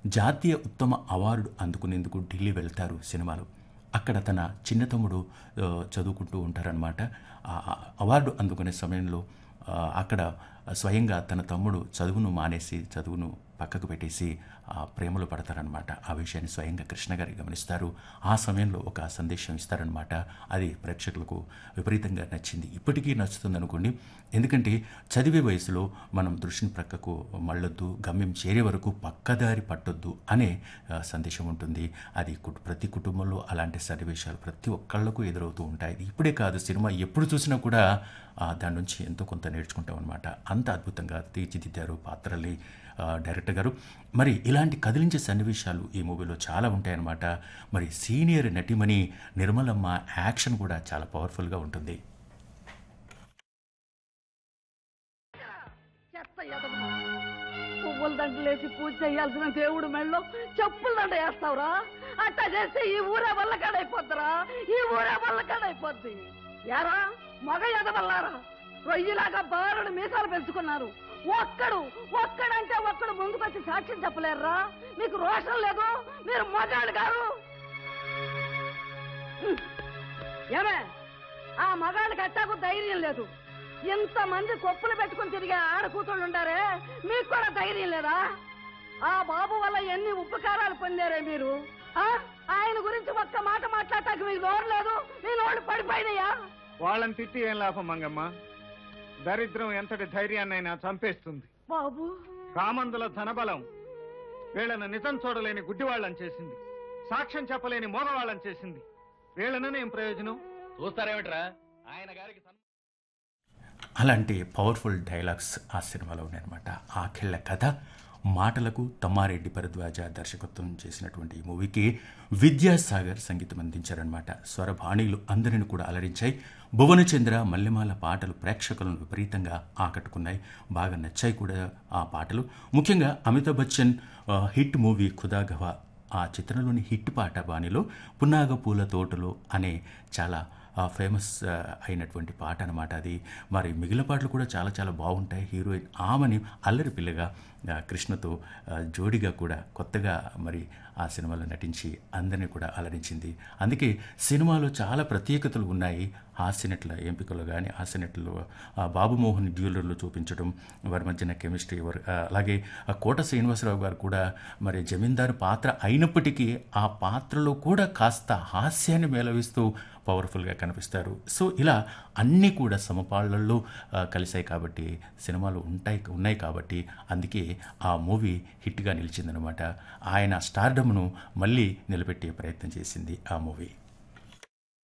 జాతీయ ఉత్తమ అవార్డు అందుకునేందుకు ఢిల్లీ వెళ్తారు సినిమాలో అక్కడ తన చిన్న తమ్ముడు ఆ, చదువుకుంటూ ఉంటారనమాట ఆ ఆ అవార్డు అందుకునే సమయంలో ఆ, అక్కడ స్వయంగా తన తమ్ముడు చదువును మానేసి చదువును పక్కకు పెట్టేసి ఆ ప్రేమలో పడతారనమాట ఆ విషయాన్ని స్వయంగా కృష్ణ గారి గమనిస్తారు ఆ సమయంలో ఒక సందేశం ఇస్తారనమాట అది ప్రేక్షకులకు విపరీతంగా నచ్చింది ఇప్పటికీ నచ్చుతుంది అనుకోండి ఎందుకంటే చదివే వయసులో మనం దృష్టిని ప్రక్కకు మళ్ళొద్దు గమ్యం చేరే వరకు పక్కదారి పట్టొద్దు అనే ఆ, సందేశం ఉంటుంది అది కు- ప్రతి కుటుంబంలో అలాంటి సన్నివేశాలు ప్రతి ఒక్కళ్ళకు ఎదురవుతూ ఉంటాయి ఇది ఇప్పుడే కాదు సినిమా ఎప్పుడు చూసినా కూడా ఆ, దాని నుంచి ఎంతో కొంత నేర్చుకుంటాం అనమాట అంత అద్భుతంగా తీర్చిదిద్దారు పాత్రల్ని ఆ, డైరెక్టర్ గారు మరి ఇలాంటి కదిలించే సన్నివేశాలు ఈ మూవీలో చాలా ఉంటాయన్నమాట మరి సీనియర్ నటిమణి నిర్మలమ్మ యాక్షన్ కూడా చాలా పవర్ఫుల్గా ఉంటుంది చెత్త ఎదవ. పువ్వుల దండలేసి పూజ చేయాల్సిన దేవుడు మెళ్ళో చెప్పుల దండ వేస్తావురా అట్టా చేస్తే ఈ ఊరే వల్ల కాడైపోద్దిరా ఈ ఊరే వల్ల కాడైపోద్ది యారా మగ ఎదవల్లారా రొయ్యిలాగా బారుడు మీసాలు పెంచుకున్నారు ఒక్కడు ఒక్కడంటే ఒక్కడు ముందుకొచ్చి సాక్ష్యం చెప్పలేరురా మీకు రోషం లేదు మీరు మగాడు గారు ఏమే ఆ మగాడికి అట్టాకు ధైర్యం లేదు ఇంతమంది కొప్పులు పెట్టుకుని తిరిగే ఆడ కూతుళ్ళు ఉండారే మీకు కూడా ధైర్యం లేదా ఆ బాబు వల్ల ఎన్ని ఉపకారాలు పొందారే మీరు ఆ? ఆయన గురించి ఒక్క మాట మాట్లాడటానికి మీకు నోరు లేదు మీ నోళ్ళు పడిపోయినాయా వాళ్ళని తిట్టి ఏం లాభం మంగమ్మ దరిద్రం ఎంతటి ధైర్యాన్నైనా చంపేస్తుంది బాబు కామందుల ధనబలం వీళ్ళను నిజం చూడలేని గుడ్డివాళ్ళని చేసింది సాక్ష్యం చెప్పలేని మోగవాళ్ళని చేసింది వీళ్ళను ఏం ప్రయోజనం చూస్తారేమిట్రా ఆయన గారికి సన్మానం అలాంటి పవర్ఫుల్ డైలాగ్స్ ఆ సినిమాలో ఉన్నాయన్నమాట ఆఖిళ్ళ కథ మాటలకు తమ్మారెడ్డి భరద్వాజ దర్శకత్వం చేసినటువంటి ఈ మూవీకి విద్యాసాగర్ సంగీతం అందించారనమాట స్వరభాణీలు అందరిని కూడా అలరించాయి భువనచంద్ర మల్లెమాల పాటలు ప్రేక్షకులను విపరీతంగా ఆకట్టుకున్నాయి బాగా నచ్చాయి కూడా ఆ పాటలు ముఖ్యంగా అమితాబ్ బచ్చన్ ఆ, హిట్ మూవీ ఖుదా గవా ఆ చిత్రంలోని హిట్ పాట బాణిలో పున్నాగ పూల తోటలో అనే చాలా ఆ, ఫేమస్ ఆ, అయినటువంటి పాట అనమాట అది మరి మిగిలిన పాటలు కూడా చాలా చాలా బాగుంటాయి హీరోయిన్ ఆమెని అల్లరి పిల్లగా ఆ, కృష్ణతో ఆ, జోడిగా కూడా కొత్తగా మరి ఆ సినిమాలో నటించి అందరినీ కూడా అలరించింది అందుకే సినిమాలో చాలా ప్రత్యేకతలు ఉన్నాయి హాస్యనటుల ఎంపికలో కానీ హాస్యనటులు ఆ, బాబుమోహన్ డ్యూలర్లో చూపించడం వారి మధ్యన కెమిస్ట్రీ వారు ఆ, అలాగే ఆ కోట శ్రీనివాసరావు గారు కూడా మరి జమీందారు పాత్ర అయినప్పటికీ ఆ పాత్రలో కూడా కాస్త హాస్యాన్ని మేళవిస్తూ పవర్ఫుల్గా కనిపిస్తారు సో ఇలా అన్నీ కూడా సమపాళ్లలో ఆ, కలిశాయి కాబట్టి సినిమాలు ఉంటాయి ఉన్నాయి కాబట్టి అందుకే ఆ మూవీ హిట్గా నిలిచిందనమాట ఆయన స్టార్డమ్ను మళ్ళీ నిలబెట్టే ప్రయత్నం చేసింది ఆ మూవీ